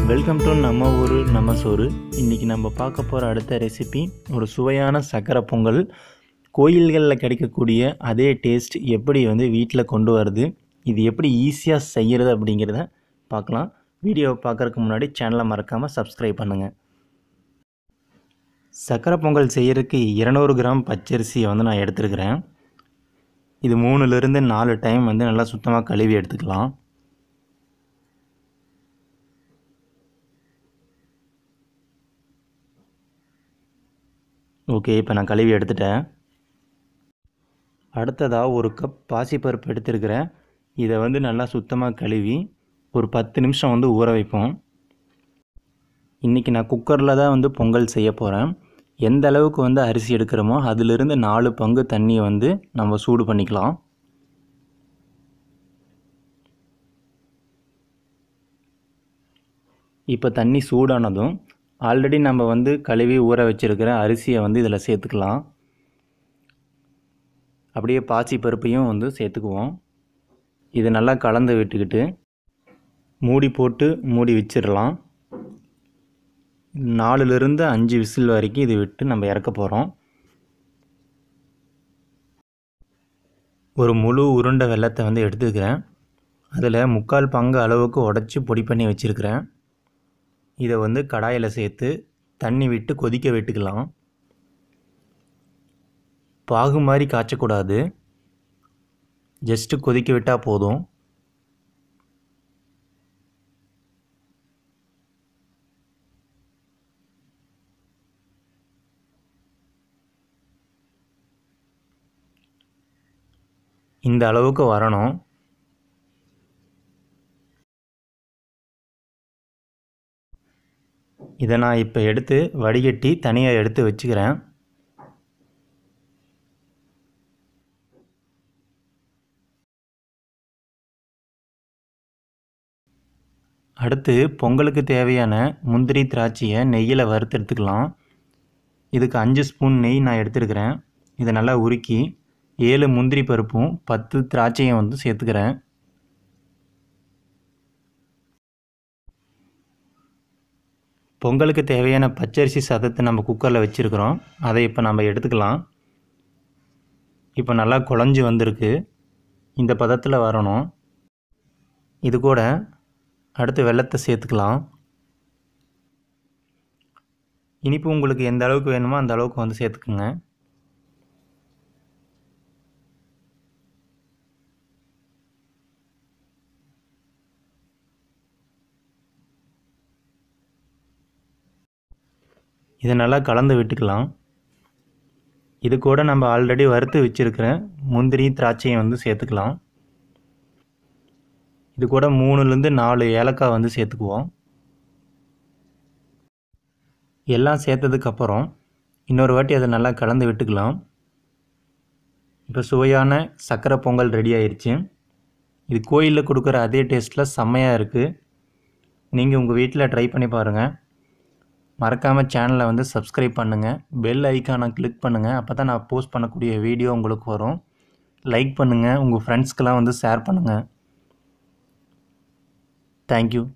welcome to நம்ம ஊர் நம்ம சோறு இன்றைக்கி நம்ம பார்க்க போகிற அடுத்த ரெசிபி ஒரு சுவையான சக்கரை பொங்கல் கோயில்களில் கிடைக்கக்கூடிய அதே டேஸ்ட் எப்படி வந்து வீட்டில் கொண்டு வருது இது எப்படி ஈஸியாக செய்கிறது அப்படிங்கிறத பார்க்கலாம் வீடியோவை பார்க்குறதுக்கு முன்னாடி சேனலை மறக்காமல் சப்ஸ்கிரைப் பண்ணுங்கள் சக்கரை பொங்கல் செய்கிறதுக்கு இருநூறு கிராம் பச்சரிசியை வந்து நான் எடுத்துருக்கிறேன் இது மூணுலேருந்து நாலு டைம் வந்து நல்லா சுத்தமாக கழுவி எடுத்துக்கலாம் ஓகே இப்போ நான் கழுவி எடுத்துட்டேன் அடுத்ததாக ஒரு கப் பாசிப்பருப்பு எடுத்துருக்கிறேன் இதை வந்து நல்லா சுத்தமாக கழுவி ஒரு பத்து நிமிஷம் வந்து ஊற வைப்போம் இன்றைக்கி நான் குக்கரில் தான் வந்து பொங்கல் செய்ய போகிறேன் எந்த அளவுக்கு வந்து அரிசி எடுக்கிறோமோ அதிலிருந்து நாலு பங்கு தண்ணியை வந்து நம்ம சூடு பண்ணிக்கலாம் இப்போ தண்ணி சூடானதும் ஆல்ரெடி நம்ம வந்து கழுவி ஊற வச்சுருக்கிற அரிசியை வந்து இதில் சேர்த்துக்கலாம் அப்படியே பாசி பருப்பையும் வந்து சேர்த்துக்குவோம் இது நல்லா கலந்து விட்டுக்கிட்டு மூடி போட்டு மூடி வச்சிடலாம் நாலுலேருந்து அஞ்சு விசில் வரைக்கும் இது விட்டு நம்ம இறக்க போகிறோம் ஒரு முழு உருண்டை வெள்ளத்தை வந்து எடுத்துக்கிறேன் அதில் முக்கால் பங்கு அளவுக்கு உடச்சி பொடி பண்ணி வச்சுருக்கிறேன் இதை வந்து கடாயில் சேர்த்து தண்ணி விட்டு கொதிக்க விட்டுக்கலாம் பாகு மாதிரி காய்ச்சக்கூடாது ஜஸ்ட்டு கொதிக்க விட்டால் போதும் இந்த அளவுக்கு வரணும் இதை நான் இப்போ எடுத்து வடிகட்டி தனியாக எடுத்து வச்சுக்கிறேன் அடுத்து பொங்கலுக்கு தேவையான முந்திரி திராட்சையை நெய்யில் வறுத்தெடுத்துக்கலாம் இதுக்கு அஞ்சு ஸ்பூன் நெய் நான் எடுத்துருக்கிறேன் இதை நல்லா உருக்கி ஏழு முந்திரி பருப்பும் பத்து திராட்சையும் வந்து சேர்த்துக்கிறேன் பொங்கலுக்கு தேவையான பச்சரிசி சாதத்தை நம்ம குக்கரில் வச்சுருக்குறோம் அதை இப்போ நம்ம எடுத்துக்கலாம் இப்போ நல்லா குழஞ்சி வந்திருக்கு இந்த பதத்தில் வரணும் இது கூட அடுத்து வெள்ளத்தை சேர்த்துக்கலாம் இனிப்பு உங்களுக்கு எந்த அளவுக்கு வேணுமோ அந்த அளவுக்கு வந்து சேர்த்துக்குங்க இதை நல்லா கலந்து விட்டுக்கலாம் இது கூட நம்ம ஆல்ரெடி வறுத்து வச்சுருக்கிற முந்திரி திராட்சையை வந்து சேர்த்துக்கலாம் இது கூட மூணுலேருந்து நாலு ஏலக்காய் வந்து சேர்த்துக்குவோம் எல்லாம் சேர்த்ததுக்கப்புறம் இன்னொரு வாட்டி அதை நல்லா கலந்து விட்டுக்கலாம் இப்போ சுவையான சக்கரை பொங்கல் ரெடி ஆயிடுச்சு இது கோயிலில் கொடுக்குற அதே டேஸ்ட்டில் செம்மையாக இருக்குது நீங்கள் உங்கள் வீட்டில் ட்ரை பண்ணி பாருங்கள் மறக்காமல் சேனலை வந்து சப்ஸ்கிரைப் பண்ணுங்கள் பெல் ஐக்கானை கிளிக் பண்ணுங்கள் அப்போ தான் நான் போஸ்ட் பண்ணக்கூடிய வீடியோ உங்களுக்கு வரும் லைக் பண்ணுங்கள் உங்கள் ஃப்ரெண்ட்ஸ்க்கெலாம் வந்து ஷேர் பண்ணுங்கள் தேங்க்யூ